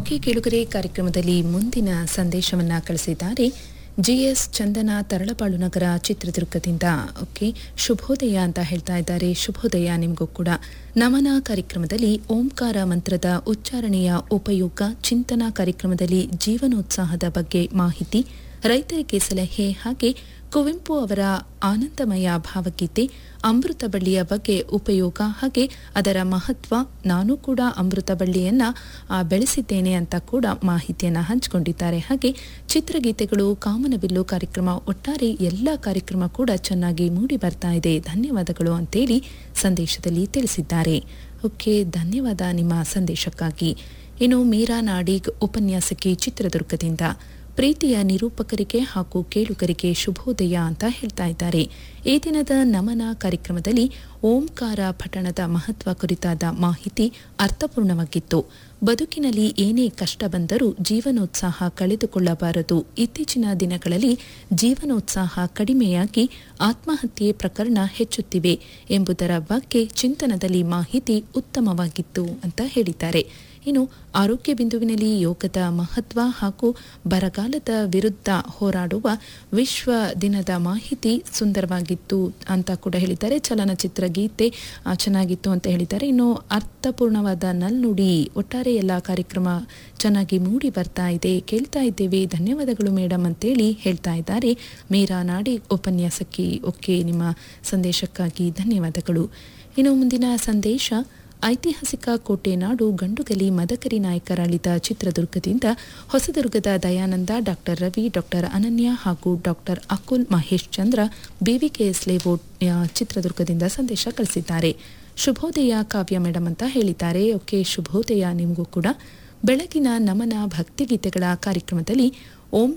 okay ಕೇಳುಗರೆ ಕಾರ್ಯಕ್ರಮದಲ್ಲಿ ಮುಂದಿನ ಸಂದೇಶವನ್ನ ಕಳಿಸಿದ್ದಾರೆ ಜಿಎಸ್ ಚಂದನ ತರಳಬಾಳು ನಗರ ಚಿತ್ರದುರ್ಗದಿಂದ ಓಕೆ ಶುಭೋದಯ ಅಂತ ಹೇಳ್ತಾ ಇದ್ದಾರೆ ಶುಭೋದಯ ನಿಮಗೂ ಕೂಡ ನಮನ ಕಾರ್ಯಕ್ರಮದಲ್ಲಿ ಓಂಕಾರ ಮಂತ್ರದ ಉಚ್ಚಾರಣೆಯ ಉಪಯೋಗ ಚಿಂತನಾ ಕಾರ್ಯಕ್ರಮದಲ್ಲಿ ಜೀವನೋತ್ಸಾಹದ ಬಗ್ಗೆ ಮಾಹಿತಿ ರೈತರಿಗೆ ಸಲಹೆ ಹಾಗೆ ಕುವೆಂಪು ಅವರ ಆನಂದಮಯ ಭಾವಗೀತೆ ಅಮೃತ ಬಳ್ಳಿಯ ಬಗ್ಗೆ ಉಪಯೋಗ ಹಾಗೆ ಅದರ ಮಹತ್ವ ನಾನು ಕೂಡ ಅಮೃತ ಬಳ್ಳಿಯನ್ನ ಆ, ಬೆಳೆಸಿದ್ದೇನೆ ಅಂತ ಕೂಡ ಮಾಹಿತಿಯನ್ನ ಹಂಚಿಕೊಂಡಿದ್ದಾರೆ ಹಾಗೆ ಚಿತ್ರಗೀತೆಗಳು ಕಾಮನಬಿಲ್ಲು ಕಾರ್ಯಕ್ರಮ ಒಟ್ಟಾರೆ ಎಲ್ಲ ಕಾರ್ಯಕ್ರಮ ಕೂಡ ಚೆನ್ನಾಗಿ ಮೂಡಿ ಬರ್ತಾ ಇದೆ ಧನ್ಯವಾದಗಳು ಅಂತೇಳಿ ಸಂದೇಶದಲ್ಲಿ ತಿಳಿಸಿದ್ದಾರೆ ಓಕೆ ಧನ್ಯವಾದ ನಿಮ್ಮ ಸಂದೇಶಕ್ಕಾಗಿ ಇನ್ನು ಮೀರಾ ನಾಡಿಗ್ ಉಪನ್ಯಾಸಕಿ ಚಿತ್ರದುರ್ಗದಿಂದ ಪ್ರೀತಿಯ ನಿರೂಪಕರಿಗೆ ಹಾಗೂ ಕೇಳುಗರಿಗೆ ಶುಭೋದಯ ಅಂತ ಹೇಳ್ತಾ ಇದ್ದಾರೆ ಈ ದಿನದ ನಮನ ಕಾರ್ಯಕ್ರಮದಲ್ಲಿ ಓಂಕಾರ ಪಠಣದ ಮಹತ್ವ ಕುರಿತಾದ ಮಾಹಿತಿ ಅರ್ಥಪೂರ್ಣವಾಗಿತ್ತು ಬದುಕಿನಲ್ಲಿ ಏನೇ ಕಷ್ಟ ಬಂದರೂ ಜೀವನೋತ್ಸಾಹ ಕಳೆದುಕೊಳ್ಳಬಾರದು ಇತ್ತೀಚಿನ ದಿನಗಳಲ್ಲಿ ಜೀವನೋತ್ಸಾಹ ಕಡಿಮೆಯಾಗಿ ಆತ್ಮಹತ್ಯೆ ಪ್ರಕರಣ ಹೆಚ್ಚುತ್ತಿವೆ ಎಂಬುದರ ಬಗ್ಗೆ ಚಿಂತನದಲ್ಲಿ ಮಾಹಿತಿ ಉತ್ತಮವಾಗಿತ್ತು ಅಂತ ಹೇಳಿದ್ದಾರೆ ಇನ್ನು ಆರೋಗ್ಯ ಬಿಂದುವಿನಲ್ಲಿ ಯೋಗದ ಮಹತ್ವ ಹಾಗೂ ಬರಗಾಲದ ವಿರುದ್ಧ ಹೋರಾಡುವ ವಿಶ್ವ ದಿನದ ಮಾಹಿತಿ ಸುಂದರವಾಗಿತ್ತು ಅಂತ ಕೂಡ ಹೇಳಿದ್ದಾರೆ ಚಲನಚಿತ್ರ ಗೀತೆ ಆ, ಚೆನ್ನಾಗಿತ್ತು ಅಂತ ಹೇಳಿದ್ದಾರೆ ಇನ್ನು ಅರ್ಥಪೂರ್ಣವಾದ ನಲ್ನುಡಿ ಒಟ್ಟಾರೆ ಎಲ್ಲ ಕಾರ್ಯಕ್ರಮ ಚೆನ್ನಾಗಿ ಮೂಡಿ ಬರ್ತಾ ಇದೆ ಕೇಳ್ತಾ ಇದ್ದೇವೆ ಧನ್ಯವಾದಗಳು ಮೇಡಮ್ ಅಂತೇಳಿ ಹೇಳ್ತಾ ಇದ್ದಾರೆ ಮೀರಾ ನಾಡಿ ಉಪನ್ಯಾಸಕಿ ಓಕೆ ನಿಮ್ಮ ಸಂದೇಶಕ್ಕಾಗಿ ಧನ್ಯವಾದಗಳು ಇನ್ನು ಮುಂದಿನ ಸಂದೇಶ ಐತಿಹಾಸಿಕ ಕೋಟೆ ನಾಡು ಗಂಡುಗಲಿ ಮದಕರಿ ನಾಯಕರಾಳಿದ ಚಿತ್ರದುರ್ಗದಿಂದ ಹೊಸದುರ್ಗದ ದಯಾನಂದ ಡಾಕ್ಟರ್ ರವಿ ಡಾಕ್ಟರ್ ಅನನ್ಯ ಹಾಗೂ doctor Akul Mahesh Chandra BVKS layout ಆ, ಚಿತ್ರದುರ್ಗದಿಂದ ಸಂದೇಶ ಕಳಿಸಿದ್ದಾರೆ ಶುಭೋದಯ ಕಾವ್ಯ ಮೇಡಮ್ ಅಂತ ಹೇಳಿದ್ದಾರೆ ಓಕೆ ಶುಭೋದಯ ನಿಮಗೂ ಕೂಡ ಬೆಳಗಿನ ನಮನ ಭಕ್ತಿಗೀತೆಗಳ ಕಾರ್ಯಕ್ರಮದಲ್ಲಿ